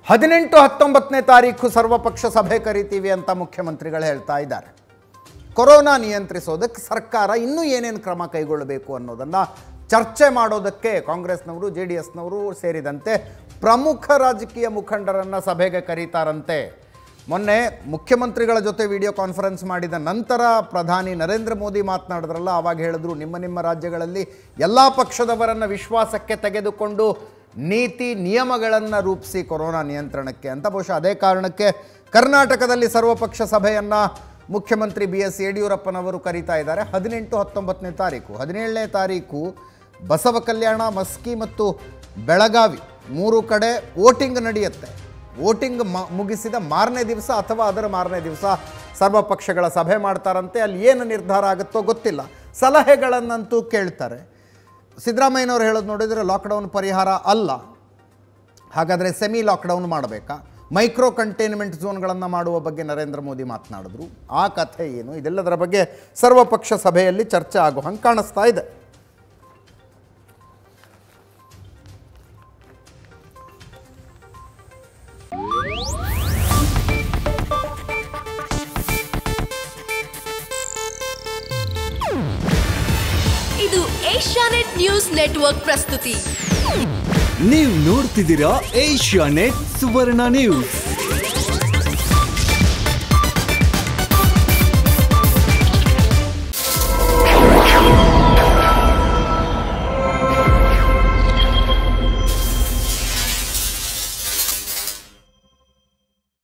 ಹದಿನೆಂಟು ಹತ್ತೊಂಬತ್ತನೇ ತಾರೀಕು ಸರ್ವಪಕ್ಷ ಸಭೆ ಕರಿತೀವಿ ಅಂತ ಮುಖ್ಯಮಂತ್ರಿಗಳು ಹೇಳ್ತಾ ಇದ್ದಾರೆ ಕೊರೋನಾ ನಿಯಂತ್ರಿಸೋದಕ್ಕೆ ಸರ್ಕಾರ ಇನ್ನೂ ಏನೇನು ಕ್ರಮ ಕೈಗೊಳ್ಳಬೇಕು ಅನ್ನೋದನ್ನು ಚರ್ಚೆ ಮಾಡೋದಕ್ಕೆ ಕಾಂಗ್ರೆಸ್ನವರು ಜೆ ಡಿ ಎಸ್ನವರು ಸೇರಿದಂತೆ ಪ್ರಮುಖ ರಾಜಕೀಯ ಮುಖಂಡರನ್ನು ಸಭೆಗೆ ಕರೀತಾರಂತೆ ಮೊನ್ನೆ ಮುಖ್ಯಮಂತ್ರಿಗಳ ಜೊತೆ ವಿಡಿಯೋ ಕಾನ್ಫರೆನ್ಸ್ ಮಾಡಿದ ನಂತರ ಪ್ರಧಾನಿ ನರೇಂದ್ರ ಮೋದಿ ಮಾತನಾಡಿದ್ರಲ್ಲ ಆವಾಗ ಹೇಳಿದ್ರು ನಿಮ್ಮ ನಿಮ್ಮ ರಾಜ್ಯಗಳಲ್ಲಿ ಎಲ್ಲ ಪಕ್ಷದವರನ್ನು ವಿಶ್ವಾಸಕ್ಕೆ ತೆಗೆದುಕೊಂಡು ನೀತಿ ನಿಯಮಗಳನ್ನು ರೂಪಿಸಿ ಕೊರೋನಾ ನಿಯಂತ್ರಣಕ್ಕೆ ಅಂತ ಬಹುಶಃ ಅದೇ ಕಾರಣಕ್ಕೆ ಕರ್ನಾಟಕದಲ್ಲಿ ಸರ್ವಪಕ್ಷ ಸಭೆಯನ್ನು ಮುಖ್ಯಮಂತ್ರಿ ಬಿ ಎಸ್ ಯಡಿಯೂರಪ್ಪನವರು ಕರೀತಾ ಇದ್ದಾರೆ ಹದಿನೆಂಟು ಹತ್ತೊಂಬತ್ತನೇ ತಾರೀಕು ಹದಿನೇಳನೇ ತಾರೀಕು ಬಸವ ಕಲ್ಯಾಣ ಮಸ್ಕಿ ಮತ್ತು ಬೆಳಗಾವಿ ಮೂರು ಕಡೆ ವೋಟಿಂಗ್ ನಡೆಯುತ್ತೆ ವೋಟಿಂಗ್ ಮ ಮುಗಿಸಿದ ಮಾರನೇ ದಿವಸ ಅಥವಾ ಅದರ ಮಾರನೇ ದಿವಸ ಸರ್ವಪಕ್ಷಗಳ ಸಭೆ ಮಾಡ್ತಾರಂತೆ ಅಲ್ಲಿ ಏನು ನಿರ್ಧಾರ ಆಗುತ್ತೋ ಗೊತ್ತಿಲ್ಲ ಸಲಹೆಗಳನ್ನಂತೂ ಕೇಳ್ತಾರೆ ಸಿದ್ದರಾಮಯ್ಯನವರು ಹೇಳೋದು ನೋಡಿದರೆ ಲಾಕ್ಡೌನ್ ಪರಿಹಾರ ಅಲ್ಲ ಹಾಗಾದರೆ ಸೆಮಿ ಲಾಕ್ಡೌನ್ ಮಾಡಬೇಕಾ ಮೈಕ್ರೋ ಕಂಟೈನ್ಮೆಂಟ್ ಝೋನ್ಗಳನ್ನು ಮಾಡುವ ಬಗ್ಗೆ ನರೇಂದ್ರ ಮೋದಿ ಮಾತನಾಡಿದ್ರು ಆ ಕಥೆ ಏನು ಇದೆಲ್ಲದರ ಬಗ್ಗೆ ಸರ್ವಪಕ್ಷ ಸಭೆಯಲ್ಲಿ ಚರ್ಚೆ ಆಗೋ ಹಂಗೆ ಕಾಣಿಸ್ತಾ ಇದೆ ಇದು ಏಷ್ಯಾನೆಟ್ ನ್ಯೂಸ್ ನೆಟ್ವರ್ಕ್ ಪ್ರಸ್ತುತಿ ನೀವು ನೋಡ್ತಿದ್ದೀರಾ ಏಷ್ಯಾ ನೆಟ್ ಸುವರ್ಣ ನ್ಯೂಸ್